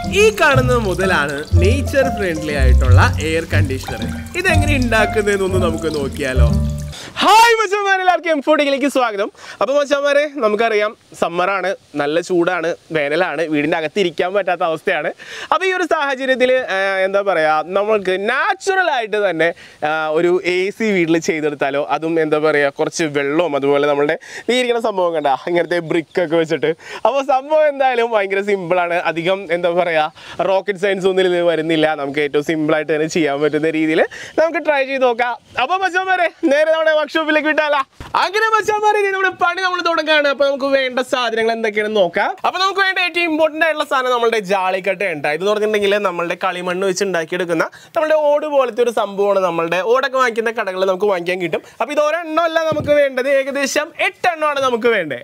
ഈ കാണുന്നത് മുതലാണ് നേച്ചർ ഫ്രണ്ട്ലി ആയിട്ടുള്ള എയർ കണ്ടീഷണർ ഇതെങ്ങനെ ഉണ്ടാക്കുന്നതെന്നൊന്ന് നമുക്ക് നോക്കിയാലോ ഹായ് മച്ചന്മാരെ എല്ലാവർക്കും എം ഫോർട്ടിലേക്ക് സ്വാഗതം അപ്പോൾ മച്ചന്മാരെ നമുക്കറിയാം സമ്മറാണ് നല്ല ചൂടാണ് വേനലാണ് വീടിൻ്റെ അകത്ത് ഇരിക്കാൻ പറ്റാത്ത അവസ്ഥയാണ് അപ്പോൾ ഈ ഒരു സാഹചര്യത്തിൽ എന്താ പറയുക നമ്മൾക്ക് നാച്ചുറൽ ആയിട്ട് തന്നെ ആ, ഒരു എ സി വീട്ടിൽ ചെയ്തെടുത്താലോ അതും എന്താ പറയുക കുറച്ച് വെള്ളവും അതുപോലെ നമ്മളുടെ ഈ ഇരിക്കുന്ന സംഭവം കണ്ട ഇങ്ങനത്തെ ബ്രിക്കൊക്കെ വെച്ചിട്ട് അപ്പോൾ സംഭവം എന്തായാലും ഭയങ്കര സിമ്പിളാണ് അധികം എന്താ പറയുക റോക്കറ്റ് സയൻസ് ഒന്നും ഇതിൽ വരുന്നില്ല നമുക്ക് ഏറ്റവും സിമ്പിളായിട്ട് തന്നെ ചെയ്യാൻ പറ്റുന്ന രീതിയിൽ നമുക്ക് ട്രൈ ചെയ്ത് നോക്കാം അപ്പോൾ മച്ചാമാരെ നേരെ നമ്മുടെ വർക്ക്ഷോപ്പിലേക്ക് വിട്ടാലാ അങ്ങനെ മച്ചാമാരെ ഇനി നമ്മുടെ പണി നമ്മൾ തുടങ്ങുകയാണ് അപ്പോൾ നമുക്ക് വേണ്ട സാധനങ്ങൾ എന്തൊക്കെയാണെന്ന് നോക്കാം അപ്പോൾ നമുക്ക് വേണ്ട ഏറ്റവും ഇമ്പോർട്ടൻ്റ് ആയിട്ടുള്ള സാധനം നമ്മുടെ ജാളിക്കട്ട ഉണ്ട് ഇതെന്ന് പറഞ്ഞിട്ടുണ്ടെങ്കിൽ നമ്മളുടെ കളിമണ്ണ് വെച്ച് ഉണ്ടാക്കിയെടുക്കുന്ന നമ്മുടെ ഓട് പോലത്തെ ഒരു സംഭവമാണ് നമ്മളുടെ ഓടൊക്കെ വാങ്ങിക്കുന്ന കടകളിൽ നമുക്ക് വാങ്ങിക്കാൻ കിട്ടും അപ്പോൾ ഇത് ഒരെണ്ണമല്ല നമുക്ക് വേണ്ടത് ഏകദേശം എട്ടെണ്ണമാണ് നമുക്ക് വേണ്ടത്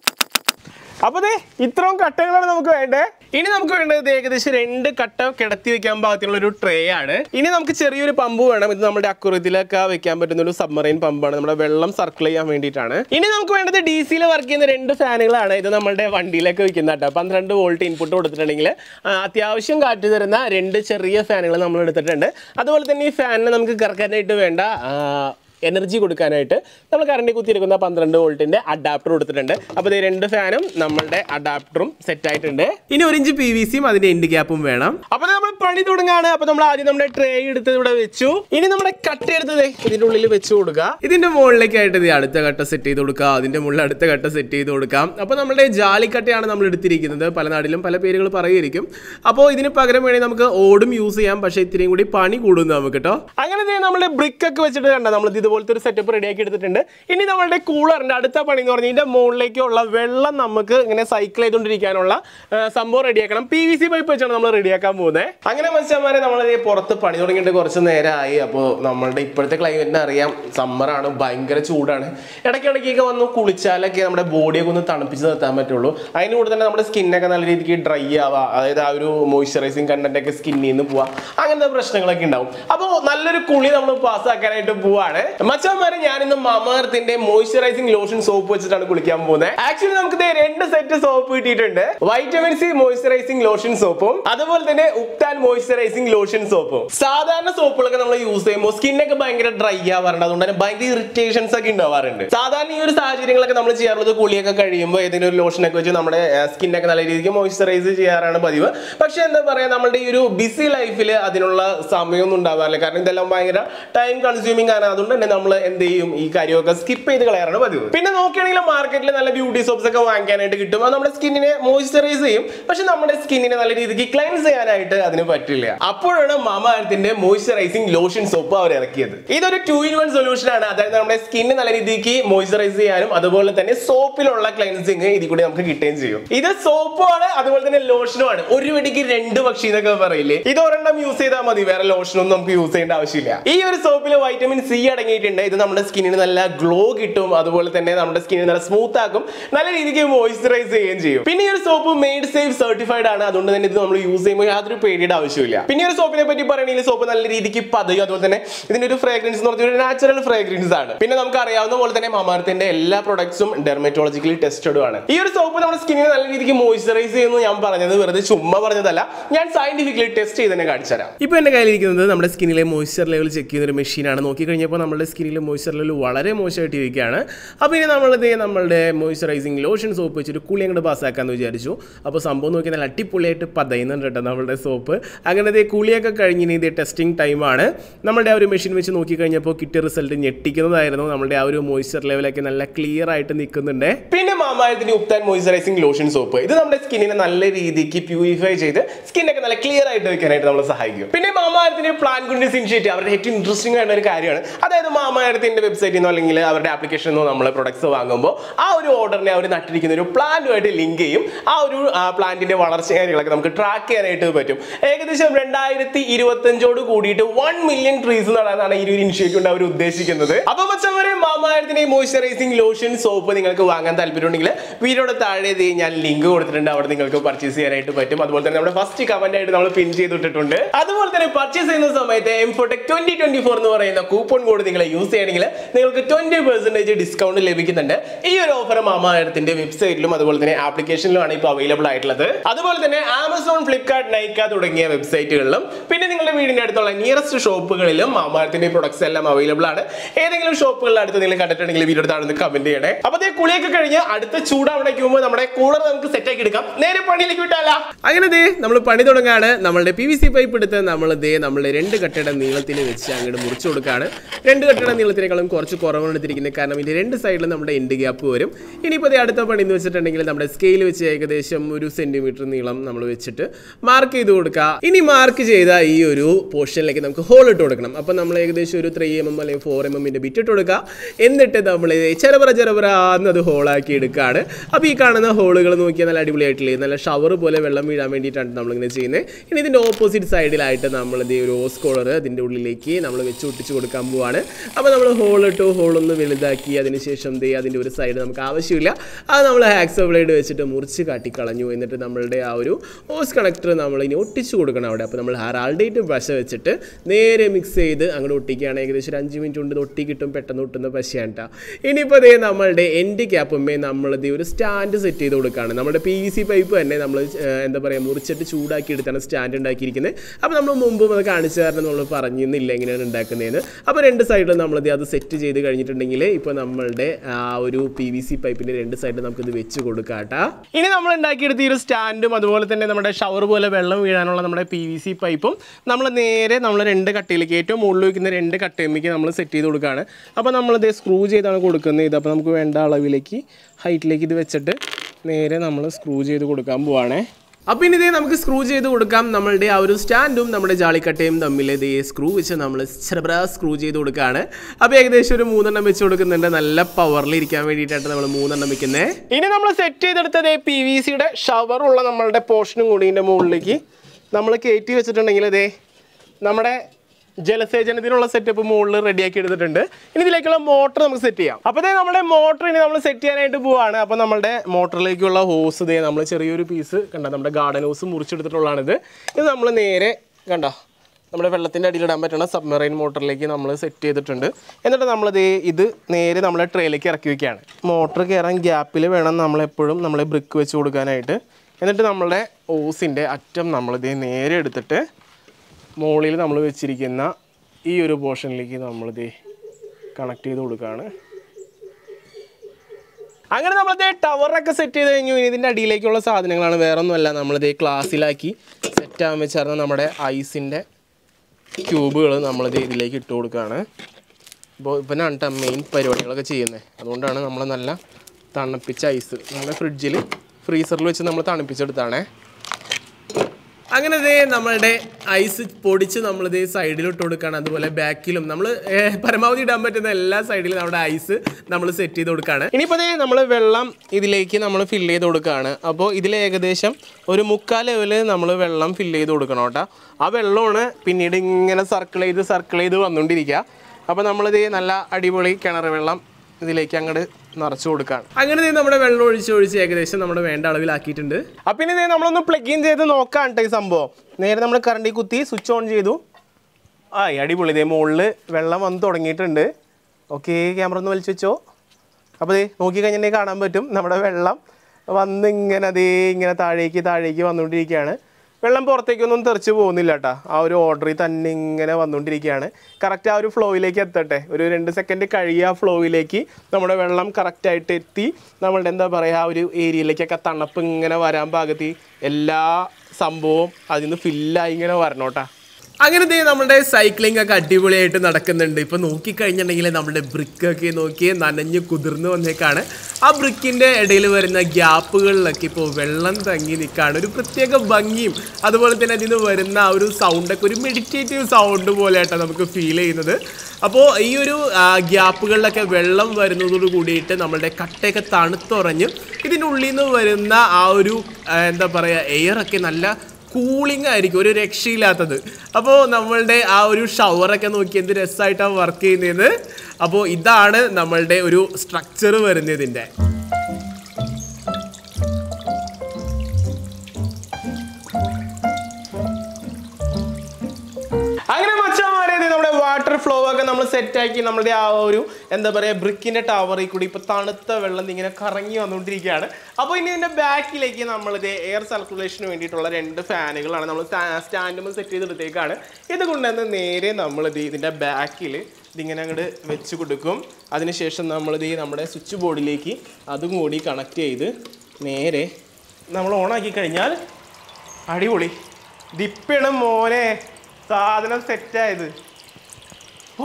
അപ്പൊ ദേ ഇത്രയും കട്ടകളാണ് നമുക്ക് വേണ്ടേ ഇനി നമുക്ക് വേണ്ടത് ഇത് ഏകദേശം രണ്ട് കട്ട കിടത്തി വെക്കാൻ പാകത്തിലുള്ള ഒരു ട്രേ ആണ് ഇനി നമുക്ക് ചെറിയൊരു പമ്പ് വേണം ഇത് നമ്മുടെ അക്കുറത്തിലൊക്കെ വെക്കാൻ പറ്റുന്ന ഒരു സബ്മറൈൻ പമ്പാണ് നമ്മുടെ വെള്ളം സർക്കിൾ ചെയ്യാൻ വേണ്ടിയിട്ടാണ് ഇനി നമുക്ക് വേണ്ടത് ഡി സിയിൽ വർക്ക് ചെയ്യുന്ന രണ്ട് ഫാനുകളാണ് ഇത് നമ്മുടെ വണ്ടിയിലൊക്കെ വെക്കുന്ന കേട്ടോ പന്ത്രണ്ട് വോൾട്ട് ഇൻപുട്ട് കൊടുത്തിട്ടുണ്ടെങ്കിൽ ആ, അത്യാവശ്യം കാറ്റ് തരുന്ന രണ്ട് ചെറിയ ഫാനുകൾ നമ്മൾ എടുത്തിട്ടുണ്ട് അതുപോലെ തന്നെ ഈ ഫാനിന് നമുക്ക് കറക്കാനായിട്ട് വേണ്ട ആ, എനർജി കൊടുക്കാനായിട്ട് നമ്മൾ കറണ്ടി കുത്തിയിരിക്കുന്ന പന്ത്രണ്ട് വോൾട്ടിന്റെ അഡാപ്റ്റർ കൊടുത്തിട്ടുണ്ട് അപ്പോൾ ഇത് രണ്ട് ഫാനും നമ്മളുടെ അഡാപ്റ്ററും സെറ്റ് ആയിട്ടുണ്ട് ഇനി ഒരു ഇഞ്ച് പി വി സിയും അതിന്റെ എൻഡ് ക്യാപ്പും വേണം അപ്പോൾ നമ്മൾ പണി തുടങ്ങാണ് അപ്പോൾ നമ്മൾ ആദ്യം നമ്മുടെ ട്രേ എടുത്ത് ഇവിടെ വെച്ചു ഇനി നമ്മുടെ കട്ട എടുത്തത് ഇതിന്റെ ഉള്ളിൽ വെച്ച് കൊടുക്കുക ഇതിന്റെ മുകളിലേക്കായിട്ട് ഇത് അടുത്ത കട്ട സെറ്റ് ചെയ്ത് കൊടുക്കുക അതിന്റെ മുകളിൽ അടുത്ത കട്ട സെറ്റ് ചെയ്ത് കൊടുക്കാം അപ്പോൾ നമ്മുടെ ജാലിക്കട്ടയാണ് നമ്മൾ എടുത്തിരിക്കുന്നത് പല നാട്ടിലും പല പേരുകൾ പറയുമായിരിക്കും അപ്പോൾ ഇതിന് പകരം വേണമെങ്കിൽ നമുക്ക് ഓടും യൂസ് ചെയ്യാം പക്ഷേ ഇത്രയും കൂടി പണി കൂടും നമുക്ക് കേട്ടോ അങ്ങനെ ദേ നമ്മുടെ ബ്രിക്ക് ഒക്കെ വെച്ചിട്ട് കണ്ട നമ്മൾ ഇതുപോലത്തെ ഒരു സെറ്റപ്പ് റെഡിയാക്കി എടുത്തിട്ടുണ്ട് ഇനി നമ്മളുടെ കൂളറിന്റെ അടുത്ത പണി എന്ന് പറഞ്ഞാൽ ഇതിന്റെ മുകളിലേക്കുള്ള വെള്ളം നമുക്ക് ഇങ്ങനെ സൈക്കിൾ ചെയ്തുകൊണ്ടിരിക്കാനുള്ള ആ, സംഭവം റെഡിയാക്കണം പി വി സി പൈപ്പ് വെച്ചാണ് നമ്മൾ റെഡിയാക്കാൻ പോകുന്നത് അങ്ങനെ മനുഷ്യന്മാരെ നമ്മൾ പുറത്ത് പണി തുടങ്ങിയിട്ട് കുറച്ച് നേരമായി അപ്പോൾ നമ്മളുടെ ഇപ്പോഴത്തെ ക്ലൈമറ്റിന് അറിയാം സമ്മറാണ് ഭയങ്കര ചൂടാണ് ഇടയ്ക്കിടയ്ക്കൊക്കെ വന്ന് കുളിച്ചാലൊക്കെ നമ്മുടെ ബോഡിയൊക്കെ ഒന്ന് തണുപ്പിച്ച് നിർത്താൻ പറ്റുള്ളൂ അതിന് കൂടെ തന്നെ നമ്മുടെ സ്കിന്നൊക്കെ നല്ല രീതിക്ക് ഡ്രൈ ആവുക അതായത് ആ ഒരു മോയ്സ്ചറൈസിങ് കണ്ടന്റ് ഒക്കെ സ്കിന്നിൽ നിന്ന് പോവാ അങ്ങനത്തെ പ്രശ്നങ്ങളൊക്കെ ഉണ്ടാവും അപ്പോൾ നല്ലൊരു കുളി നമ്മൾ പാസ്സാക്കാനായിട്ട് പോവാണ് മച്ചന്മാരെ ഞാൻ ഇന്ന് മമർത്തിന്റെ മോയ്സ്ചറൈസിങ് ലോഷൻ സോപ്പ് വെച്ചിട്ടാണ് കുളിക്കാൻ പോകുന്നത് ആക്ച്വലി നമുക്ക് ദേ രണ്ട് സെറ്റ് സോപ്പ് കിട്ടിയിട്ടുണ്ട് വൈറ്റമിൻ സി മോയ്സ്ചറൈസിങ് ലോഷൻ സോപ്പും അതുപോലെ തന്നെ ഉക്താൻ മോയ്സ്ചറൈസിങ് ലോഷൻ സോപ്പും സാധാരണ സോപ്പുകളൊക്കെ നമ്മൾ യൂസ് ചെയ്യുമ്പോൾ സ്കിന്നൊക്കെ ഭയങ്കര ഡ്രൈ ആവാറുണ്ട് അതുകൊണ്ട് തന്നെ ഭയങ്കര ഇറിറ്റേഷൻസ് ഒക്കെ ഉണ്ടാവാറുണ്ട് സാധാരണ ഈ ഒരു സാഹചര്യങ്ങളൊക്കെ നമ്മൾ ചെയ്യാറുള്ളത് കുളിയൊക്കെ കഴിയുമ്പോൾ ഏതെങ്കിലും ഒരു ലോഷൻ ഒക്കെ വെച്ച് നമ്മുടെ സ്കിന്നൊക്കെ നല്ല രീതിക്ക് മോയ്സ്ചറൈസ് ചെയ്യാറാണ് പതിവ് പക്ഷെ എന്താ പറയാ നമ്മുടെ ഈ ഒരു ബിസി ലൈഫിൽ അതിനുള്ള സമയമൊന്നും ഉണ്ടാവാറില്ല കാരണം ഇതെല്ലാം ഭയങ്കര ടൈം കൺസ്യൂമിംഗ് ആണ് അതുകൊണ്ട് തന്നെ നമ്മൾ എന്ത് ചെയ്യും ഈ കാര്യമൊക്കെ സ്കിപ്പ് ചെയ്ത് കളയാറാണ് പതിവ് പിന്നെ നോക്കുകയാണെങ്കിൽ മാർക്കറ്റിൽ നല്ല ബ്യൂട്ടി സോപ്സ് ഒക്കെ വാങ്ങിക്കാനായിട്ട് കിട്ടും അത് നമ്മുടെ സ്കിന്നിനെ മോയ്സ്ചറൈസ് ചെയ്യും പക്ഷെ നമ്മുടെ സ്കിന്നിനെ നല്ല രീതിക്ക് ക്ലൈൻസ് ചെയ്യാനായിട്ട് അതിന് പറ്റില്ല അപ്പോഴാണ് മാമാരത്തിന്റെ മോയ്സ്ചറൈസിംഗ് ലോഷൻ സോപ്പ് അവർ ഇറക്കിയത് ഇതൊരു ടു ഇൻ വൺ സൊല്യൂഷൻ ആണ് അതായത് നമ്മുടെ സ്കിന്ന് നല്ല രീതിക്ക് മോയ്സ്ചറൈസ് ചെയ്യാനും അതുപോലെ തന്നെ സോപ്പിലുള്ള ക്ലൈൻസിങ് ഇതിൽ കൂടി നമുക്ക് കിട്ടുകയും ചെയ്യും ഇത് സോപ്പുമാണ് അതുപോലെ തന്നെ ലോഷനുമാണ് ഒരു വെടിക്ക് രണ്ട് പക്ഷി എന്നൊക്കെ പറയില്ലേ ഇത് ഒരെണ്ണം യൂസ് ചെയ്താൽ മതി വേറെ ലോഷനൊന്നും നമുക്ക് യൂസ് ചെയ്യേണ്ട ആവശ്യമില്ല ഈ ഒരു സോപ്പിൽ വൈറ്റമിൻ സി അടങ്ങിയിട്ടുണ്ട് ഇത് നമ്മുടെ സ്കിന്നിന് നല്ല ഗ്ലോ കിട്ടും അതുപോലെ തന്നെ നമ്മുടെ സ്കിന്നിന് നല്ല സ്മൂത്ത് ആക്കും നല്ല രീതിക്ക് മോയ്സ്ചറൈസ് ചെയ്യുകയും ചെയ്യും പിന്നെ ഈ ഒരു സോപ്പ് മെയ്ഡ് സേഫ് സർട്ടിഫൈഡ് ആണ് അതുകൊണ്ട് തന്നെ ഇത് നമ്മൾ യൂസ് ചെയ്യുമ്പോൾ യാതൊരു പേടിയുടെ ആവശ്യമില്ല പിന്നെ ഈ ഒരു സോപ്പിനെ പറ്റി പറയുകയാണെങ്കിൽ സോപ്പ് നല്ല രീതിക്ക് പതയും അതുപോലെ തന്നെ ഇതിന്റെ ഒരു ഫ്രാഗ്രൻസ് എന്ന് പറഞ്ഞാൽ ഒരു നാച്ചുറൽ ഫ്രാഗ്രൻസ് ആണ് പിന്നെ നമുക്ക് അറിയാവുന്ന പോലെ തന്നെ മമാർത്തിന്റെ എല്ലാ പ്രൊഡക്ട്സും ഡെർമറ്റോളജിക്കലി ടെസ്റ്റഡ് ആണ് ഈ ഒരു സോപ്പ് നമ്മുടെ സ്കിന്നിനെ നല്ല രീതിക്ക് മോയ്സ്ചറൈസ് ചെയ്യുന്നു ഞാൻ പറഞ്ഞത് വെറുതെ ചുമ്മാ പറഞ്ഞതല്ല ഞാൻ സയന്റിഫിക്കലി ടെസ്റ്റ് ചെയ്ത് തന്നെ കാണിച്ചു തരാം ഇപ്പൊ എന്റെ കയ്യിലിരിക്കുന്നത് നമ്മുടെ സ്കിന്നിലെ മോയ്സ്ചർ ലെവൽ ചെക്ക് ചെയ്യുന്ന ഒരു മെഷീനാണ് നോക്കി കഴിഞ്ഞപ്പോൾ നമ്മുടെ സ്കിന്നിലെ മോയ്സ്ചർ ലെവൽ വളരെ മോശമായിട്ട് ഇരിക്കുകയാണ് അപ്പോൾ ഇനി നമ്മളിത് നമ്മളുടെ മോയ്സ്ചറൈസിങ് ലോഷൻ സോപ്പ് വെച്ചിട്ട് കുളി അങ്ങോട്ട് പാസ്സാക്കാന്ന് വിചാരിച്ചു അപ്പോൾ സംഭവം നോക്കി നല്ല അടിപൊളിയായിട്ട് പതയുന്നുണ്ട് കേട്ടോ നമ്മളുടെ സോപ്പ് അങ്ങനെ ദേ കുളിയൊക്കെ കഴിഞ്ഞ് ഇനി ഇത് ടെസ്റ്റിംഗ് ടൈമാണ് നമ്മുടെ ആ ഒരു മെഷീൻ വെച്ച് നോക്കി കഴിഞ്ഞപ്പോൾ കിട്ടിയ റിസൾട്ട് ഞെട്ടിക്കുന്നതായിരുന്നു നമ്മുടെ ആ ഒരു മോയ്സ്ചർ ലെവലൊക്കെ നല്ല ക്ലിയർ ആയിട്ട് നിൽക്കുന്നുണ്ട് പിന്നെ മാമായത്തിന്റെ ഉപ്താൻ മോയ്സ്ചറൈസിംഗ് ലോഷൻ സോപ്പ് ഇത് നമ്മുടെ സ്കിന്നിനെ നല്ല രീതിക്ക് പ്യൂരിഫൈ ചെയ്ത് സ്കിന്നൊക്കെ നല്ല ക്ലിയർ ആയിട്ട് വെക്കാനായിട്ട് നമ്മളെ സഹായിക്കും പിന്നെ മാമായത്തിന്റെ പ്ലാൻ ഗുഡ്നസ് ഇനിഷ്യേറ്റീവ് അവരുടെ ഏറ്റവും ഇൻട്രസ്റ്റിംഗ് ആയിട്ടുള്ള ഒരു കാര്യമാണ് അതായത് മാമായത്തിന്റെ വെബ്സൈറ്റിൽ നിന്നോ അല്ലെങ്കിൽ അവരുടെ ആപ്ലിക്കേഷനിൽ നിന്നോ നമ്മൾ പ്രൊഡക്ട്സ് വാങ്ങുമ്പോൾ ആ ഒരു ഓർഡറിനെ അവർ നട്ടിരിക്കുന്ന ഒരു പ്ലാനുമായിട്ട് ലിങ്ക് ചെയ്യും ആ ഒരു പ്ലാന്റിന്റെ വളർച്ച കാര്യങ്ങളൊക്കെ നമുക്ക് ട്രാക്ക് ചെയ്യാനായിട്ട് പറ്റും ഏകദേശം രണ്ടായിരത്തി ഇരുപത്തഞ്ചോട് കൂടിയിട്ട് വൺ മില്യൺ ട്രീസ് നടാനാണ് ഈ ഒരു ഇനിഷ്യേറ്റീവ് അവർ ഉദ്ദേശിക്കുന്നത് അപ്പൊ മച്ചവരെ മാമായത്തിന്റെ മോയ്സ്ചറൈസിംഗ് ലോഷൻ സോപ്പ് നിങ്ങൾക്ക് വാങ്ങാൻ താല്പര്യമുണ്ടെങ്കിൽ വേണമെന്നുണ്ടെങ്കിൽ വീഡിയോയുടെ താഴെ ഇത് ഞാൻ ലിങ്ക് കൊടുത്തിട്ടുണ്ട് അവിടെ നിങ്ങൾക്ക് പർച്ചേസ് ചെയ്യാനായിട്ട് പറ്റും അതുപോലെ തന്നെ നമ്മുടെ ഫസ്റ്റ് കമന്റ് ആയിട്ട് നമ്മൾ പിൻ ചെയ്തിട്ടുണ്ട് അതുപോലെ തന്നെ പർച്ചേസ് ചെയ്യുന്ന സമയത്ത് എംഫോടെക് ട്വന്റി ട്വന്റി ഫോർ എന്ന് പറയുന്ന കൂപ്പൺ കോഡ് നിങ്ങൾ യൂസ് ചെയ്യണമെങ്കിൽ നിങ്ങൾക്ക് ട്വന്റി പെർസെന്റേജ് ഡിസ്കൗണ്ട് ലഭിക്കുന്നുണ്ട് ഈ ഒരു ഓഫർ മാമായത്തിന്റെ വെബ്സൈറ്റിലും അതുപോലെ തന്നെ ആപ്ലിക്കേഷനിലുമാണ് ഇപ്പോൾ അവൈലബിൾ ആയിട്ടുള്ളത് അതുപോലെ തന്നെ ആമസോൺ ഫ്ലിപ്കാർട്ട് നൈക്ക തുടങ്ങിയ വെബ്സൈറ്റുകളിലും പിന്നെ നിങ്ങളുടെ വീടിന്റെ അടുത്തുള്ള നിയറസ്റ്റ് ഷോപ്പുകളിലും മാമാരത്തിന്റെ പ്രൊഡക്ട്സ് എല്ലാം അവൈലബിൾ ആണ് ഏതെങ്കിലും ഷോപ്പുകളിൽ അടുത്ത് നിങ്ങൾ കണ്ടിട്ടുണ്ടെങ്കിൽ വീഡിയോ താഴെ കമന്റ് ചെയ്യണേ അപ്പൊ അതേ കുളിയൊക്കെ കഴിഞ്ഞ് അടുത്ത ചൂടാവണേക്ക് മുമ്പ് നമ്മുടെ കൂളർ നമുക്ക് സെറ്റ് ആക്കി എടുക്കാം നേരെ പണിയിലേക്ക് വിട്ടാലോ അങ്ങനെ ദേ നമ്മൾ പണി തുടങ്ങാണ് നമ്മളുടെ പി വി സി പൈപ്പ് എടുത്ത് നമ്മൾ ദേ നമ്മൾ രണ്ട് കട്ടയുടെ നീളത്തിൽ വെച്ച് അങ്ങോട്ട് മുറിച്ചു കൊടുക്കുകയാണ് രണ്ട് കട്ടയുടെ നീളത്തിനേക്കാളും കുറച്ച് കുറവാണ് എടുത്തിരിക്കുന്നത് കാരണം ഇതിന്റെ രണ്ട് സൈഡിലും നമ്മുടെ എൻഡ് ഗ്യാപ്പ് വരും ഇനിയിപ്പോൾ ദേ അടുത്ത പണി എന്ന് വെച്ചിട്ടുണ്ടെങ്കിൽ നമ്മുടെ സ്കെയിൽ വെച്ച് ഏകദേശം ഒരു സെന്റിമീറ്റർ നീളം നമ്മൾ വെച്ചിട്ട് മാർക്ക് ചെയ്ത് കൊടുക്കുക ഇനി മാർക്ക് ചെയ്ത ഈ ഒരു പോർഷനിലേക്ക് നമുക്ക് ഹോൾ ഇട്ട് കൊടുക്കണം അപ്പം നമ്മൾ ഏകദേശം ഒരു ത്രീ എം എം അല്ലെങ്കിൽ ഫോർ എം എമ്മിൻ്റെ ബിറ്റ് ഇട്ട് കൊടുക്കുക എന്നിട്ട് നമ്മൾ ചെറപറ ചെറപറ അത് ഹോളാക്കി എടുക്കുകയാണ് അപ്പോൾ ഈ കാണുന്ന ഹോളുകൾ നോക്കിയാൽ നല്ല അടിപൊളിയായിട്ടില്ലേ നല്ല ഷവർ പോലെ വെള്ളം വീഴാൻ വേണ്ടിയിട്ടാണ് നമ്മളിങ്ങനെ ചെയ്യുന്നത് ഇനി ഇതിൻ്റെ ഓപ്പോസിറ്റ് സൈഡിലായിട്ട് നമ്മൾ ഇതേ ഒരു ഓസ് കോളർ അതിൻ്റെ ഉള്ളിലേക്ക് നമ്മൾ വെച്ച് ഒട്ടിച്ച് കൊടുക്കാൻ പോവാണ് അപ്പോൾ നമ്മൾ ഹോൾ ഇട്ടു ഹോളൊന്ന് വലുതാക്കി അതിനുശേഷം ദേ അതിൻ്റെ ഒരു സൈഡ് നമുക്ക് ആവശ്യമില്ല അത് നമ്മൾ ഹാക്സോ ബ്ലേഡ് വെച്ചിട്ട് മുറിച്ച് കാട്ടിക്കളഞ്ഞു എന്നിട്ട് നമ്മളുടെ ആ ഒരു ഓസ് കണക്ടർ നമ്മൾ ഇനി ഒട്ടിച്ച് കൊടുക്കണം അവിടെ അപ്പോൾ നമ്മൾ ഹാറാൾഡേറ്റ് പശ വെച്ചിട്ട് നേരെ മിക്സ് ചെയ്ത് അങ്ങോട്ട് ഒട്ടിക്കുകയാണ് ഏകദേശം ഒരു അഞ്ച് മിനിറ്റ് കൊണ്ട് ഇത് ഒട്ടി കിട്ടും പെട്ടെന്ന് ഒട്ടുന്ന പശയാണ് കേട്ടോ ഇനിയിപ്പോൾ അതേ നമ്മളുടെ എൻഡ് ക്യാപ്പുമേ നമ്മളിത് ഒരു സ്റ്റാൻഡ് സെറ്റ് ചെയ്ത് കൊടുക്കുകയാണ് നമ്മുടെ പി വി സി പൈപ്പ് തന്നെ നമ്മൾ എന്താ പറയുക മുറിച്ചിട്ട് ചൂടാക്കി എടുത്താണ് സ്റ്റാൻഡ് ഉണ്ടാക്കിയിരിക്കുന്നത് അപ്പോൾ നമ്മൾ മുമ്പും അത് കാണിച്ചു തരണം നമ്മൾ പറഞ്ഞിരുന്നില്ല എങ്ങനെയാണ് ഉണ്ടാക്കുന്നതെന്ന് അപ്പോൾ രണ്ട് സൈഡിലും നമ്മളിത് അത് സെറ്റ് ചെയ്ത് കഴിഞ്ഞിട്ടുണ്ടെങ്കിൽ ഇപ്പോൾ നമ്മളുടെ ആ ഒരു പി വി സി പൈപ്പിൻ്റെ രണ്ട് സൈഡിൽ നമുക്കിത് വെച്ച് കൊടുക്കാം കേട്ടോ ഇനി നമ്മൾ ഉണ്ടാക്കിയെടുത്ത ഈ ഒരു സ്റ്റാൻഡും അതുപോലെ തന്നെ നമ്മുടെ ഷവർ പോലെ വെള്ളം വീഴാനുള്ള നമ്മുടെ പി വി സി പൈപ്പും നമ്മൾ നേരെ നമ്മൾ രണ്ട് കട്ടയിലേക്ക് ഏറ്റവും മുകളിൽ വയ്ക്കുന്ന രണ്ട് കട്ടയിലേക്ക് നമ്മൾ സെറ്റ് ചെയ്ത് കൊടുക്കുകയാണ് അപ്പോൾ നമ്മളിത് സ്ക്രൂ ചെയ്താണ് കൊടുക്കുന്നത് ഇത് അപ്പോൾ നമുക്ക് വേണ്ട അളവിലേക്ക് ഹൈറ്റിലേക്ക് ഇത് വെച്ചിട്ട് നേരെ നമ്മൾ സ്ക്രൂ ചെയ്ത് കൊടുക്കാൻ പോവാണേ അപ്പം ഇനി ഇതേ നമുക്ക് സ്ക്രൂ ചെയ്ത് കൊടുക്കാം നമ്മളുടെ ആ ഒരു സ്റ്റാൻഡും നമ്മുടെ ജാളിക്കട്ടയും തമ്മിൽ ഇതേ സ്ക്രൂ വെച്ച് നമ്മൾ ചെറുപ്ര സ്ക്രൂ ചെയ്ത് കൊടുക്കുകയാണ് അപ്പോൾ ഏകദേശം ഒരു മൂന്നെണ്ണം വെച്ച് കൊടുക്കുന്നുണ്ട് നല്ല പവറിൽ ഇരിക്കാൻ വേണ്ടിയിട്ടാണ് നമ്മൾ മൂന്നെണ്ണം വെക്കുന്നത് ഇനി നമ്മൾ സെറ്റ് ചെയ്തെടുത്തത് പി വി സിയുടെ ഷവർ ഉള്ള നമ്മളുടെ പോർഷനും കൂടി ഇതിൻ്റെ മുകളിലേക്ക് നമ്മൾ കയറ്റി വെച്ചിട്ടുണ്ടെങ്കിൽ ഇതേ നമ്മുടെ ജലസേചനത്തിനുള്ള സെറ്റപ്പ് മുകളിൽ റെഡിയാക്കി എടുത്തിട്ടുണ്ട് ഇനി ഇതിലേക്കുള്ള മോട്ടർ നമുക്ക് സെറ്റ് ചെയ്യാം അപ്പോൾ ഇതേ നമ്മുടെ മോട്ടർ ഇനി നമ്മൾ സെറ്റ് ചെയ്യാനായിട്ട് പോവാണ് അപ്പോൾ നമ്മുടെ മോട്ടറിലേക്കുള്ള ഹോസ് ഇതേ നമ്മൾ ചെറിയൊരു പീസ് കണ്ട നമ്മുടെ ഗാർഡൻ ഹോസ് മുറിച്ചെടുത്തിട്ടുള്ളതാണിത് ഇത് നമ്മൾ നേരെ കണ്ട നമ്മുടെ വെള്ളത്തിൻ്റെ അടിയിലിടാൻ പറ്റുന്ന സബ്മറൈൻ മോട്ടറിലേക്ക് നമ്മൾ സെറ്റ് ചെയ്തിട്ടുണ്ട് എന്നിട്ട് നമ്മളിത് ഇത് നേരെ നമ്മളെ ട്രേയിലേക്ക് ഇറക്കി വെക്കുകയാണ് മോട്ടർ കയറാൻ ഗ്യാപ്പിൽ വേണം നമ്മളെപ്പോഴും നമ്മളെ ബ്രിക്ക് വെച്ച് കൊടുക്കാനായിട്ട് എന്നിട്ട് നമ്മളുടെ ഓസിൻ്റെ അറ്റം നമ്മളിത് നേരെ എടുത്തിട്ട് മുകളിൽ നമ്മൾ വെച്ചിരിക്കുന്ന ഈ ഒരു പോർഷനിലേക്ക് നമ്മളിത് കണക്ട് ചെയ്ത് കൊടുക്കുകയാണ് അങ്ങനെ നമ്മളിത് ടവറൊക്കെ സെറ്റ് ചെയ്ത് കഴിഞ്ഞു ഇനി ഇതിൻ്റെ അടിയിലേക്കുള്ള സാധനങ്ങളാണ് വേറെ ഒന്നുമല്ല നമ്മളിത് ക്ലാസ്സിലാക്കി സെറ്റ് ആകാൻ വെച്ചാൽ നമ്മുടെ ഐസിൻ്റെ ക്യൂബുകൾ നമ്മളിത് ഇതിലേക്ക് ഇട്ട് കൊടുക്കുകയാണ് ഇപ്പോൾ ഇവനാണ് കേട്ടോ മെയിൻ പരിപാടികളൊക്കെ ചെയ്യുന്നത് അതുകൊണ്ടാണ് നമ്മൾ നല്ല തണുപ്പിച്ച ഐസ് നമ്മുടെ ഫ്രിഡ്ജിൽ ഫ്രീസറിൽ വെച്ച് നമ്മൾ തണുപ്പിച്ചെടുത്താണേ അങ്ങനെ ദേ നമ്മളുടെ ഐസ് പൊടിച്ച് നമ്മളിത് സൈഡിലിട്ട് കൊടുക്കുകയാണ് അതുപോലെ ബാക്കിലും നമ്മൾ പരമാവധി ഇടാൻ പറ്റുന്ന എല്ലാ സൈഡിലും നമ്മുടെ ഐസ് നമ്മൾ സെറ്റ് ചെയ്ത് കൊടുക്കുകയാണ് ഇനിയിപ്പോൾ ദേ നമ്മൾ വെള്ളം ഇതിലേക്ക് നമ്മൾ ഫില്ല് ചെയ്ത് കൊടുക്കുകയാണ് അപ്പോൾ ഇതിൽ ഏകദേശം ഒരു മുക്കാൽ ലെവല് നമ്മൾ വെള്ളം ഫില്ല് ചെയ്ത് കൊടുക്കണം കേട്ടോ ആ വെള്ളമാണ് പിന്നീട് ഇങ്ങനെ സർക്കിൾ ചെയ്ത് സർക്കിൾ ചെയ്ത് വന്നുകൊണ്ടിരിക്കുക അപ്പോൾ നമ്മളിത് നല്ല അടിപൊളി കിണർ വെള്ളം ഇതിലേക്ക് അങ്ങോട്ട് നിറച്ചു കൊടുക്കുകയാണ് അങ്ങനെ ദേ നമ്മുടെ വെള്ളം ഒഴിച്ച് ഒഴിച്ച് ഏകദേശം നമ്മുടെ വേണ്ട അളവിലാക്കിയിട്ടുണ്ട് അപ്പം ഇനി ദേ നമ്മളൊന്ന് പ്ലഗ് ഇൻ ചെയ്ത് നോക്കാം കേട്ടോ ഈ സംഭവം നേരെ നമ്മൾ കറണ്ടിൽ കുത്തി സ്വിച്ച് ഓൺ ചെയ്തു ആ ഈ അടിപൊളി ദേ മുകളിൽ വെള്ളം വന്ന് തുടങ്ങിയിട്ടുണ്ട് ഓക്കെ ക്യാമറ ഒന്ന് വലിച്ചു വെച്ചോ അപ്പോൾ ദേ നോക്കി കഴിഞ്ഞിട്ടുണ്ടെങ്കിൽ കാണാൻ പറ്റും നമ്മുടെ വെള്ളം വന്ന് ഇങ്ങനെ അതേ ഇങ്ങനെ താഴേക്ക് താഴേക്ക് വന്നുകൊണ്ടിരിക്കുകയാണ് വെള്ളം പുറത്തേക്കൊന്നും തെറിച്ച് പോകുന്നില്ല കേട്ടോ ആ ഒരു ഓർഡറിൽ തന്നെ ഇങ്ങനെ വന്നുകൊണ്ടിരിക്കുകയാണ് കറക്റ്റ് ആ ഒരു ഫ്ലോയിലേക്ക് എത്തട്ടെ ഒരു രണ്ട് സെക്കൻഡ് കഴിയുക ആ ഫ്ലോയിലേക്ക് നമ്മുടെ വെള്ളം കറക്റ്റായിട്ട് എത്തി നമ്മളുടെ എന്താ പറയുക ആ ഒരു ഏരിയയിലേക്കൊക്കെ തണുപ്പ് ഇങ്ങനെ വരാൻ പാകത്തി എല്ലാ സംഭവവും അതിൽ നിന്ന് ഫില്ലായി ഇങ്ങനെ വരണം കേട്ടോ അങ്ങനെ ദേ നമ്മുടെ സൈക്ലിംഗ് ഒക്കെ അടിപൊളിയായിട്ട് നടക്കുന്നുണ്ട് ഇപ്പൊ നോക്കിക്കഴിഞ്ഞിട്ടുണ്ടെങ്കിൽ നമ്മുടെ ബ്രിക്ക് ഒക്കെ നോക്കി നനഞ്ഞ് കുതിർന്ന് വന്നേക്കാണ് ആ ബ്രിക്കിന്റെ ഇടയിൽ വരുന്ന ഗ്യാപ്പുകളിലൊക്കെ ഇപ്പോൾ വെള്ളം തങ്ങി നിൽക്കുകയാണ് ഒരു പ്രത്യേക ഭംഗിയും അതുപോലെ തന്നെ അതിൽ നിന്ന് വരുന്ന ആ ഒരു സൗണ്ടൊക്കെ ഒരു മെഡിറ്റേറ്റീവ് സൗണ്ട് പോലെയായിട്ടാണ് നമുക്ക് ഫീൽ ചെയ്യുന്നത് അപ്പോൾ ഈ ഒരു ആ, ഗ്യാപ്പുകളിലൊക്കെ വെള്ളം വരുന്നതോട് കൂടിയിട്ട് നമ്മളുടെ കട്ടയൊക്കെ തണുത്തുറഞ്ഞ് ഇതിൻ്റെ ഉള്ളിൽ നിന്ന് വരുന്ന ആ ഒരു ആ, എന്താ പറയുക എയറൊക്കെ നല്ല കൂളിംഗ് ആയിരിക്കും ഒരു രക്ഷയില്ലാത്തത് അപ്പോൾ നമ്മളുടെ ആ ഒരു ഷവറൊക്കെ നോക്കി എന്ത് രസമായിട്ടാണ് വർക്ക് ചെയ്യുന്നത് അപ്പോൾ ഇതാണ് നമ്മളുടെ ഒരു സ്ട്രക്ചർ വരുന്നതിൻ്റെ ഒക്കെ നമ്മൾ സെറ്റാക്കി നമ്മുടെ ആ ഒരു എന്താ പറയുക ബ്രിക്കിന്റെ ടവറിൽ കൂടി ഇപ്പൊ തണുത്ത വെള്ളം ഇങ്ങനെ കറങ്ങി വന്നുകൊണ്ടിരിക്കുകയാണ് അപ്പോൾ ഇനി ഇതിന്റെ ബാക്കിലേക്ക് നമ്മൾ ഇത് എയർ സർക്കുലേഷന് വേണ്ടിയിട്ടുള്ള രണ്ട് ഫാനുകളാണ് നമ്മൾ സ്റ്റാൻഡുമ്പോൾ സെറ്റ് ചെയ്തെടുത്തേക്കാണ് ഇത് കൊണ്ടുവന്ന് നേരെ നമ്മൾ ഇത് ഇതിന്റെ ബാക്കിൽ ഇതിങ്ങനെ അങ്ങോട്ട് വെച്ച് കൊടുക്കും അതിനുശേഷം നമ്മളിത് ഈ നമ്മുടെ സ്വിച്ച് ബോർഡിലേക്ക് അതും കൂടി കണക്ട് ചെയ്ത് നേരെ നമ്മൾ ഓണാക്കി കഴിഞ്ഞാൽ അടിപൊളി ദിപ്പിണ് മോനെ സാധനം സെറ്റായത് ഓ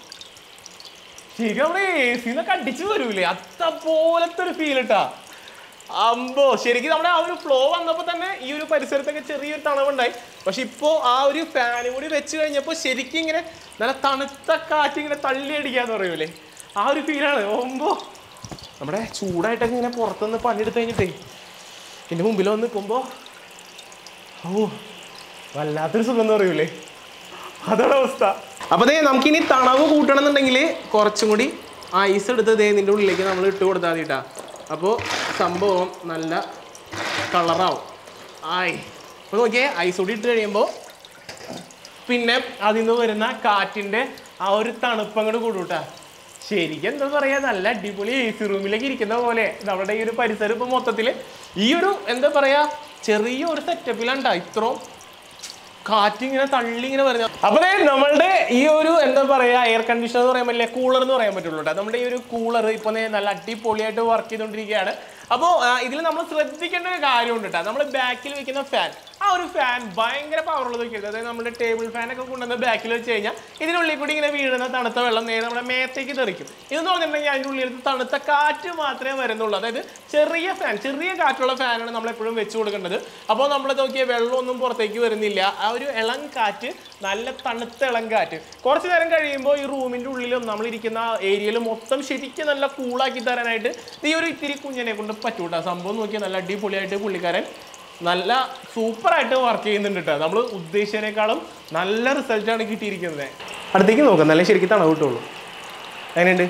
ശരിക്കും നമ്മുടെ എ സിന്നൊക്കെ അടിച്ചു വരൂലേ അത്ത പോലത്തെ ഒരു ഫീൽ ഇട്ടാ അമ്പോ ശരിക്കും നമ്മുടെ ആ ഒരു ഫ്ലോ വന്നപ്പോൾ തന്നെ ഈ ഒരു പരിസരത്തൊക്കെ ചെറിയൊരു തണവുണ്ടായി പക്ഷെ ഇപ്പോൾ ആ ഒരു ഫാനും കൂടി വെച്ച് കഴിഞ്ഞപ്പോൾ ശരിക്കും ഇങ്ങനെ നല്ല തണുത്ത കാറ്റ് ഇങ്ങനെ തള്ളി അടിക്കാന്ന് പറയൂലേ ആ ഒരു ഫീലാണ് ഒമ്പോ നമ്മുടെ ചൂടായിട്ടൊക്കെ ഇങ്ങനെ പുറത്തുനിന്ന് പണിയെടുത്ത് കഴിഞ്ഞിട്ടേ എൻ്റെ മുമ്പിൽ വന്ന് നിൽക്കുമ്പോൾ ഓ വല്ലാത്തൊരു സുഖം എന്ന് പറയൂലേ അതാണ് അവസ്ഥ അപ്പൊ ദേ നമുക്കിനി തണവ് കൂട്ടണം എന്നുണ്ടെങ്കിൽ കുറച്ചും കൂടി ഐസ് എടുത്ത് ദേ നിന്റെ ഉള്ളിലേക്ക് നമ്മൾ ഇട്ട് കൊടുത്താൽ മതിട്ടാ അപ്പോൾ സംഭവം നല്ല കളറാവും ആയി അപ്പോൾ നോക്കിയേ ഐസ് കൂടി ഇട്ട് കഴിയുമ്പോൾ പിന്നെ അതിൽ നിന്ന് വരുന്ന കാറ്റിൻ്റെ ആ ഒരു തണുപ്പ് അങ്ങോട്ട് കൂടൂട്ടാ ശരിക്കും എന്താ പറയാ നല്ല അടിപൊളി എ സി റൂമിലേക്ക് ഇരിക്കുന്ന പോലെ നമ്മുടെ ഈ ഒരു പരിസരം ഇപ്പൊ മൊത്തത്തിൽ ഈ ഒരു എന്താ പറയാ ചെറിയ ഒരു സെറ്റപ്പിലാണ്ടാ ഇത്രയും കാറ്റിങ്ങനെ തള്ളി ഇങ്ങനെ വരുന്നത് അപ്പൊ ദേ നമ്മളുടെ ഈ ഒരു എന്താ പറയാ എയർ കണ്ടീഷണർ എന്ന് പറയാൻ പറ്റില്ല കൂളർ എന്ന് പറയാൻ പറ്റുള്ളൂ കേട്ടോ നമ്മുടെ ഈ ഒരു കൂളർ ഇപ്പൊ ദേ നല്ല അടിപൊളിയായിട്ട് വർക്ക് ചെയ്തുകൊണ്ടിരിക്കുകയാണ് അപ്പോൾ ഇതിൽ നമ്മൾ ശ്രദ്ധിക്കേണ്ട ഒരു കാര്യമുണ്ട് കേട്ടോ നമ്മൾ ബാക്കിൽ വെക്കുന്ന ഫാൻ ആ ഒരു ഫാൻ ഭയങ്കര പവർ ഉള്ളത് വെക്കരുത് അതായത് നമ്മുടെ ടേബിൾ ഫാൻ ഒക്കെ കൊണ്ടുവന്ന് ബാക്കിൽ വെച്ച് കഴിഞ്ഞാൽ ഇതിനുള്ളിൽ കൂടി ഇങ്ങനെ വീഴുന്ന തണുത്ത വെള്ളം നേരെ നമ്മുടെ മേത്തേക്ക് തെറിക്കും ഇതെന്ന് പറഞ്ഞിട്ടുണ്ടെങ്കിൽ അതിൻ്റെ ഉള്ളിൽ തണുത്ത കാറ്റ് മാത്രമേ വരുന്നുള്ളൂ അതായത് ചെറിയ ഫാൻ ചെറിയ കാറ്റുള്ള ഫാനാണ് നമ്മൾ എപ്പോഴും വെച്ച് കൊടുക്കേണ്ടത് അപ്പോൾ നമ്മൾ നോക്കിയ വെള്ളമൊന്നും പുറത്തേക്ക് വരുന്നില്ല ആ ഒരു ഇളം കാറ്റ് നല്ല തണുത്ത ഇളം കാറ്റ് കുറച്ച് നേരം കഴിയുമ്പോൾ ഈ റൂമിൻ്റെ ഉള്ളിലും നമ്മൾ ഇരിക്കുന്ന ഏരിയയിൽ മൊത്തം ശരിക്കും നല്ല കൂളാക്കി തരാനായിട്ട് ഈ ഒരു ഇത്തിരി കുഞ്ഞിനെ കൊണ്ട് പറ്റൂട്ടാ സംഭവം നോക്കിയാൽ നല്ല അടിപൊളിയായിട്ട് പുള്ളിക്കാരൻ നല്ല സൂപ്പറായിട്ട് വർക്ക് ചെയ്യുന്നുണ്ട് കേട്ടോ നമ്മൾ ഉദ്ദേശിച്ചതിനേക്കാളും നല്ല റിസൾട്ടാണ് കിട്ടിയിരിക്കുന്നത് അടുത്തേക്ക് നോക്കാം നല്ല ശരിക്കും തണവ് കിട്ടുള്ളൂ എങ്ങനെയുണ്ട്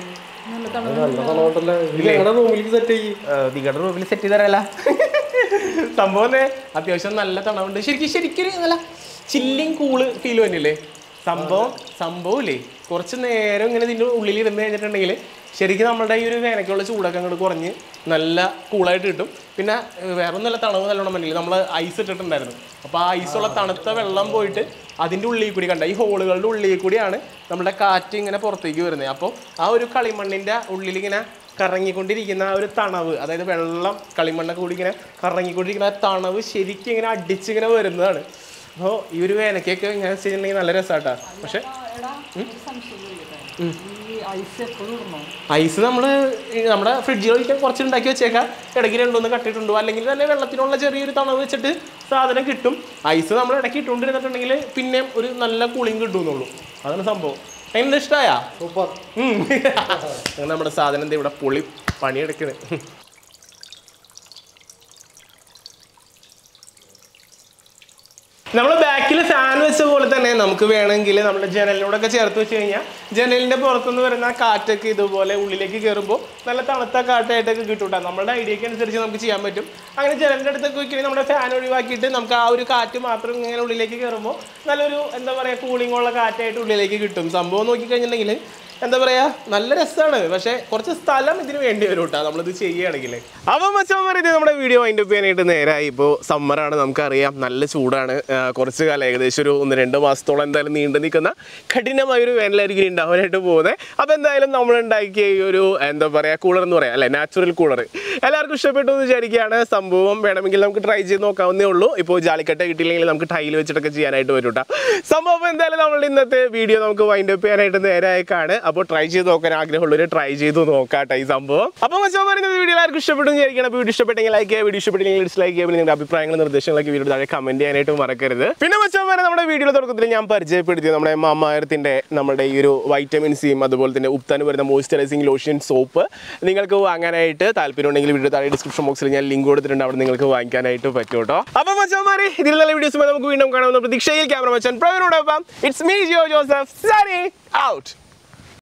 റൂമിലേക്ക് സെറ്റ് ചെയ്യും നിങ്ങളുടെ റൂമിൽ സെറ്റ് ചെയ്ത് തരാല സംഭവം ദേ അത്യാവശ്യം നല്ല തണവുണ്ട് ശരിക്കും ശരിക്കും ഒരു നല്ല ചില്ലിങ് കൂള് ഫീൽ തന്നെയല്ലേ സംഭവം സംഭവം ഇല്ലേ കുറച്ച് നേരം ഇങ്ങനെ ഇതിൻ്റെ ഉള്ളിൽ ഇരുന്ന് കഴിഞ്ഞിട്ടുണ്ടെങ്കിൽ ശരിക്കും നമ്മുടെ ഈ ഒരു വേനയ്ക്കുള്ള ചൂടൊക്കെ അങ്ങോട്ട് കുറഞ്ഞ് നല്ല കൂളായിട്ട് കിട്ടും പിന്നെ ഏഹ്, വേറെ ഒന്നല്ല തണവ് നല്ലോണം പറ്റില്ല നമ്മൾ ഐസ് ഇട്ടിട്ടുണ്ടായിരുന്നു അപ്പോൾ ആ ഐസുള്ള തണുത്ത വെള്ളം പോയിട്ട് അതിൻ്റെ ഉള്ളിൽ കൂടി കണ്ട ഈ ഹോളുകളുടെ ഉള്ളിൽ കൂടിയാണ് നമ്മുടെ കാറ്റ് ഇങ്ങനെ പുറത്തേക്ക് വരുന്നത് അപ്പോൾ ആ ഒരു കളിമണ്ണിൻ്റെ ഉള്ളിൽ ഇങ്ങനെ കറങ്ങിക്കൊണ്ടിരിക്കുന്ന ആ ഒരു തണവ് അതായത് വെള്ളം കളിമണ്ണൊക്കെ കൂടി ഇങ്ങനെ കറങ്ങിക്കൊണ്ടിരിക്കുന്ന ആ തണവ് ശരിക്കും ഇങ്ങനെ അടിച്ചിങ്ങനെ വരുന്നതാണ് അപ്പോൾ ഈ ഒരു വേനയ്ക്കൊക്കെ ഇങ്ങനെ ചെയ്തിട്ടുണ്ടെങ്കിൽ നല്ല രസമാട്ടാ പക്ഷെ ഐസ് നമ്മൾ നമ്മുടെ ഫ്രിഡ്ജിൽ ഒഴിക്കാൻ കുറച്ച് ഉണ്ടാക്കി വെച്ചേക്കാം ഇടയ്ക്ക് രണ്ടൊന്ന് കട്ടിട്ടുണ്ടോ അല്ലെങ്കിൽ തന്നെ വെള്ളത്തിനുള്ള ചെറിയൊരു തണവ് വെച്ചിട്ട് സാധനം കിട്ടും ഐസ് നമ്മൾ ഇടയ്ക്ക് ഇട്ടുകൊണ്ടിരുന്നിട്ടുണ്ടെങ്കിൽ പിന്നെ ഒരു നല്ല കൂളിംഗ് കിട്ടുമെന്നുള്ളൂ അതാണ് സംഭവം അതിന് ഇഷ്ടമായാ സൂപ്പർ ഉം. അങ്ങനെ നമ്മുടെ സാധനം ദേ ഇവിടെ പൊളി പണിയെടുക്കണ് നമ്മൾ ബാക്കിൽ ഫാൻ വെച്ച പോലെ തന്നെ നമുക്ക് വേണമെങ്കിൽ നമ്മുടെ ജനലിനോടൊക്കെ ചേർത്ത് വെച്ച് കഴിഞ്ഞാൽ ജനലിന്റെ പുറത്തുനിന്ന് വരുന്ന ആ കാറ്റൊക്കെ ഇതുപോലെ ഉള്ളിലേക്ക് കയറുമ്പോൾ നല്ല തണുത്ത കാറ്റായിട്ടൊക്കെ കിട്ടും കേട്ടോ നമ്മുടെ ഐഡിയക്ക് അനുസരിച്ച് നമുക്ക് ചെയ്യാൻ പറ്റും അങ്ങനെ ജനലിന്റെ അടുത്തൊക്കെ വെക്കുകയാണെങ്കിൽ നമ്മുടെ ഫാൻ ഒഴിവാക്കിയിട്ട് നമുക്ക് ആ ഒരു കാറ്റ് മാത്രം ഇങ്ങനെ ഉള്ളിലേക്ക് കയറുമ്പോൾ നല്ലൊരു എന്താ പറയുക കൂളിംഗ് ഉള്ള കാറ്റായിട്ട് ഉള്ളിലേക്ക് കിട്ടും സംഭവം നോക്കിക്കഴിഞ്ഞിട്ടുണ്ടെങ്കിൽ എന്താ പറയാ നല്ല രസമാണ് പക്ഷെ കുറച്ച് സ്ഥലം ഇതിന് വേണ്ടി വരും കേട്ടോ നമ്മളിത് ചെയ്യുകയാണെങ്കിൽ അപ്പൊ മച്ചാൻ ഇത് നമ്മുടെ വീഡിയോ അതിൻ്റെ ചെയ്യാനായിട്ട് നേരായി ഇപ്പോൾ സമ്മറാണ് നമുക്കറിയാം നല്ല ചൂടാണ് ആ, കുറച്ച് കാലം ഏകദേശം ഒരു ഒന്ന് രണ്ട് മാസത്തോളം എന്തായാലും നീണ്ടു നിൽക്കുന്ന കഠിനമായ ഒരു വേനലായിരിക്കും ഇനി ഉണ്ടാവാനായിട്ട് പോകുന്നത് അപ്പോൾ എന്തായാലും നമ്മൾ ഉണ്ടാക്കിയ ഈ ഒരു എന്താ പറയുക കൂളർ എന്ന് പറയാം അല്ലെ നാച്ചുറൽ കൂളർ എല്ലാവർക്കും ഇഷ്ടപ്പെട്ടു എന്ന് വിചാരിക്കുകയാണ് സംഭവം വേണമെങ്കിൽ നമുക്ക് ട്രൈ ചെയ്ത് നോക്കാവുന്നേ ഉള്ളൂ ഇപ്പോൾ ജാലിക്കട്ട കിട്ടിയില്ലെങ്കിൽ നമുക്ക് ടൈൽ വെച്ചിട്ടൊക്കെ ചെയ്യാനായിട്ട് വരും കേട്ടോ സംഭവം എന്തായാലും നമ്മളുടെ ഇന്നത്തെ വീഡിയോ നമുക്ക് വൈൻഡ് അപ്പ് ചെയ്യാനായിട്ട് നേരായേക്കാണ് അപ്പോൾ ട്രൈ ചെയ്ത് നോക്കാൻ ആഗ്രഹമുള്ളവർ ട്രൈ ചെയ്ത് നോക്കാട്ടെ ഈ സംഭവം അപ്പോൾ മച്ചാൻ പറയുന്നത് വീഡിയോ എല്ലാവർക്കും ഇഷ്ടപ്പെട്ടു എന്ന് വിചാരിക്കണം വീഡിയോ ഇഷ്ടപ്പെട്ടെങ്കിൽ ലൈക്ക് ചെയ്യുക വീഡിയോ ഇഷ്ടപ്പെട്ടെങ്കിൽ ഡിസ്ലൈക്ക് ചെയ്യുക നിങ്ങളുടെ അഭിപ്രായങ്ങളും നിർദ്ദേശങ്ങളൊക്കെ വീഡിയോ താഴെ കമന്റ് ചെയ്യാനായിട്ട് മറക്കരുത് പിന്നെ മച്ചാൻ വരെ നമ്മുടെ വീഡിയോ തുടക്കത്തിൽ ഞാൻ പരിചയപ്പെടുത്തിയത് നമ്മുടെ മാമായത്തിന്റെ നമ്മുടെ ഈ ഒരു വൈറ്റമിൻ സിയും അതുപോലെ തന്നെ ഉപ്താന് വരുന്ന മോയ്സ്ചറൈസിംഗ് ലോഷൻ സോപ്പ് നിങ്ങൾക്ക് വാങ്ങാനായിട്ട് താല്പര്യം ഉണ്ടെങ്കിൽ വീഡിയോ താഴെ ഡിസ്ക്രിപ്ഷൻ ബോക്സിൽ ഞാൻ ലിങ്ക് കൊടുത്തിട്ടുണ്ട് അവിടെ നിങ്ങൾക്ക് വാങ്ങിക്കാനായിട്ട് പറ്റും കേട്ടോ അപ്പോൾ മച്ചാന്മാരെ ഇതിൽ നല്ല വീഡിയോസുമായി നമുക്ക് വീണ്ടും കാണാവുന്ന പ്രതീക്ഷയിൽ ക്യാമറ മച്ചാൻ പ്രവീണോടൊപ്പം ഇറ്റ്സ് മീ ജിയോ ജോസഫ് സരി ഔട്ട്